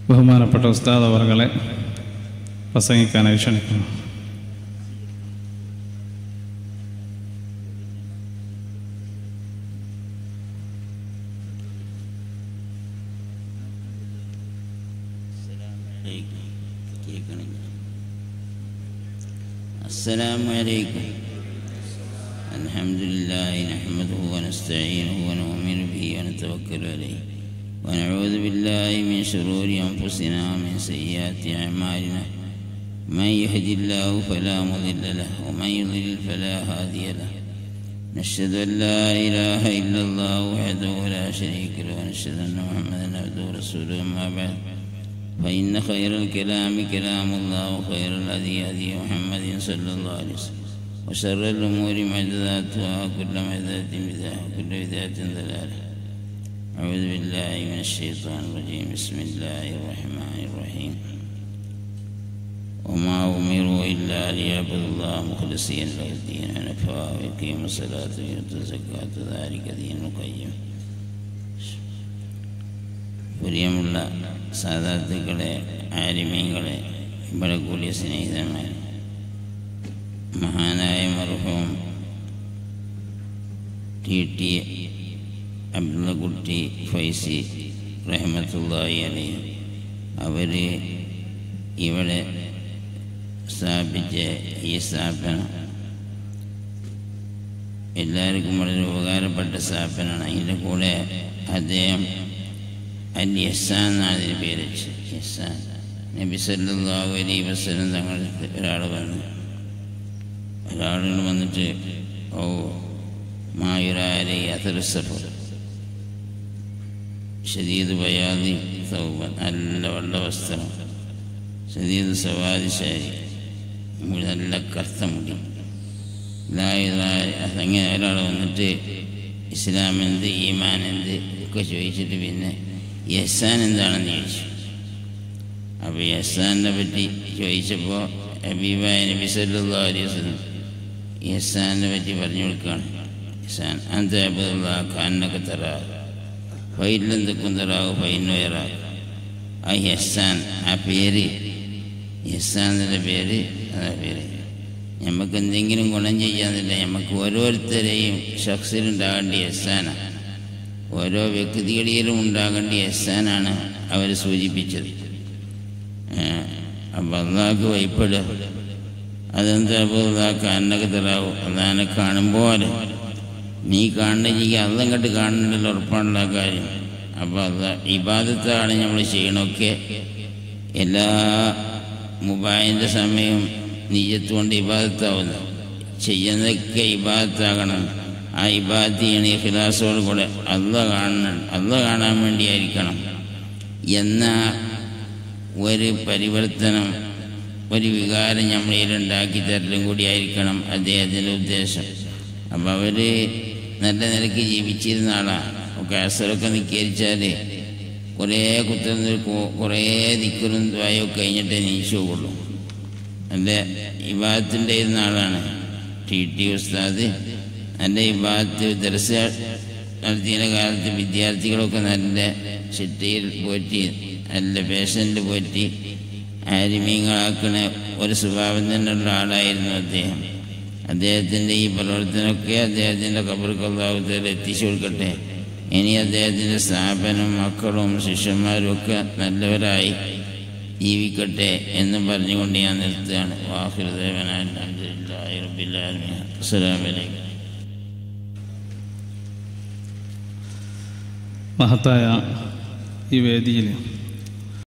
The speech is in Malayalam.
ബഹുമാനപ്പെട്ട ഉസ്താദ് അവർകളെ പ്രസംഗിക്കാനായി ക്ഷണിക്കുന്നു السلام عليكم الحمد لله نحمده ونستعينه ونؤمن به ونتوكل عليه ونعوذ بالله من شرور أنفسنا ومن سيئات أعمالنا من يهد الله فلا مضل له ومن يضلل فلا هادي له نشهد أن لا إله إلا الله وحده لا شريك له ونشهد أن محمدا عبده ورسوله أما بعد فإن خير الكلام كلام الله وخير الهدي هدي محمد صلى الله عليه وسلم وشر الأمور محدثاتها وكل محدثة بدعة وكل بدعة ضلالة أعوذ بالله من الشيطان الرجيم بسم الله الرحمن الرحيم وما أمروا إلا ليعبدوا الله مخلصين له الدين حنفاء ويقيموا الصلاة ويؤتوا الزكاة ذلك دين القيم പ്രിയമുള്ള സാധാർത്ഥികളെ ആരിമീങ്ങളെ ഇവിടെ കൂടിയ സ്നേഹിതന്മാർ മഹാനായ മർഹവും ടി ടി അബ്ദുള്ളക്കുട്ടി ഫൈസി റഹ്മത്തുള്ളാഹി അലി അവർ ഇവിടെ സ്ഥാപിച്ച ഈ സ്ഥാപനം എല്ലാവർക്കും വളരെ ഉപകാരപ്പെട്ട സ്ഥാപനമാണ് അതിൻ്റെ കൂടെ അദ്ദേഹം അൽ യസാൻ എന്നാണ് അതിന് പേര് വെച്ചത് യസാൻ നബി സല്ലല്ലാഹു അലൈഹി വസല്ലം തങ്ങൾ ഒരാൾ വന്നു ഒരാളുകൾ വന്നിട്ട് ഓ മായുരാരെ അഥർസഫ് ഷദീദ് ബയാദി സൗബൻ നല്ല വെള്ള വസ്ത്രം ഷദീദ് സവാദി ശാരി നല്ല കറുത്ത മുടി അങ്ങനെ ഒരാൾ വന്നിട്ട് ഇസ്ലാം എന്ത് ഈമാൻ എന്ത് ഒക്കെ ചോദിച്ചിട്ട് പിന്നെ യസാൻ എന്താണെന്ന് ചോദിച്ചു അപ്പോൾ യസാനെ പറ്റി ചോദിച്ചപ്പോൾ ഹബീബായ നബി സല്ലല്ലാഹു അലൈഹി വസല്ലം യസാനെ പറ്റി പറഞ്ഞു കൊടുക്കുകയാണ് യസാൻ അന്ത അബുദുല്ലാ ഖാനൊക്കെ തറാ ഫൈലെന്തൊക്കെ തറാവ് ഫൈനുയറാ ആ യസാൻ ആ പേര് യസാനിൻ്റെ പേര് അതാ പേര് നമുക്ക് എന്തെങ്കിലും ഗുണം ചെയ്യാന്നില്ല നമുക്ക് ഓരോരുത്തരെയും ഷഖ്സിലുണ്ടാകേണ്ട യസാനാണ് ഓരോ വ്യക്തികളിലും ഉണ്ടാകേണ്ട എഹ്സാനാണ് അവർ സൂചിപ്പിച്ചത് അപ്പം അള്ളാഹ് വൈപ്പെടുക അതെന്താ അള്ളാഹ് അന്നൊക്കെ തരാവും അള്ളാഹിനെ കാണുമ്പോൾ നീ കാണണമെങ്കിൽ അതെല്ലാം കണ്ട് കാണുന്നില്ല ഉറപ്പാണുള്ള കാര്യം അപ്പോൾ അത് ഇബാദത്താണ് നമ്മൾ ചെയ്യണമൊക്കെ എല്ലാ മുബായിൻ്റെ സമയം നീയത്തുകൊണ്ട് ഇബാദത്താവുന്നു ചെയ്യുന്നതൊക്കെ ഇബാദത്താകണം ആ ഇബാദത്ത് ചെയ്യണ ഖിലാസോട് കൂടെ അല്ല കാണണം അല്ല കാണാൻ വേണ്ടിയായിരിക്കണം എന്ന ഒരു പരിവർത്തനം ഒരു വികാരം നമ്മളിലുണ്ടാക്കി തരലും കൂടിയായിരിക്കണം അദ്ദേഹത്തിൻ്റെ ഉദ്ദേശം അപ്പം അവർ നല്ല നിലയ്ക്ക് ജീവിച്ചിരുന്ന ആളാണ് ഒക്കെ അസറൊക്കെ നിൽക്കരിച്ചാൽ കുറേ കുത്തുന്ന കുറേ ദിക്കറും ദ്വായൊക്കെ കഴിഞ്ഞിട്ടേ നീച്ചു പോകുള്ളൂ നല്ല ഇബാദത്തിൻ്റെ ഇരുന്ന ആളാണ് ടി ടി ഉസ്താദ് നല്ല ഈ ഭാഗത്ത് ദർശ നടത്തിയ കാലത്ത് വിദ്യാർത്ഥികളൊക്കെ നല്ല ചിട്ടയിൽ പോറ്റി നല്ല പേഷ്യൻ്റ് പോറ്റി ആരിമീങ്ങളാക്കണ ഒരു സ്വഭാവം തന്നെയുള്ള ആളായിരുന്നു അദ്ദേഹം അദ്ദേഹത്തിൻ്റെ ഈ പ്രവർത്തനമൊക്കെ അദ്ദേഹത്തിൻ്റെ കബർക്കല്ലാവത്തിൽ എത്തിച്ചു കൊടുക്കട്ടെ ഇനി അദ്ദേഹത്തിൻ്റെ സ്ഥാപനം മക്കളും ശിഷ്യന്മാരും ഒക്കെ നല്ലവരായി ജീവിക്കട്ടെ എന്ന് പറഞ്ഞുകൊണ്ട് ഞാൻ നിർത്തുകയാണ് വാഹുദേവനായ റബ്ബില്ലാലമീൻ അസ്സലാമലൈക്കും മഹത്തായ ഈ വേദിയിൽ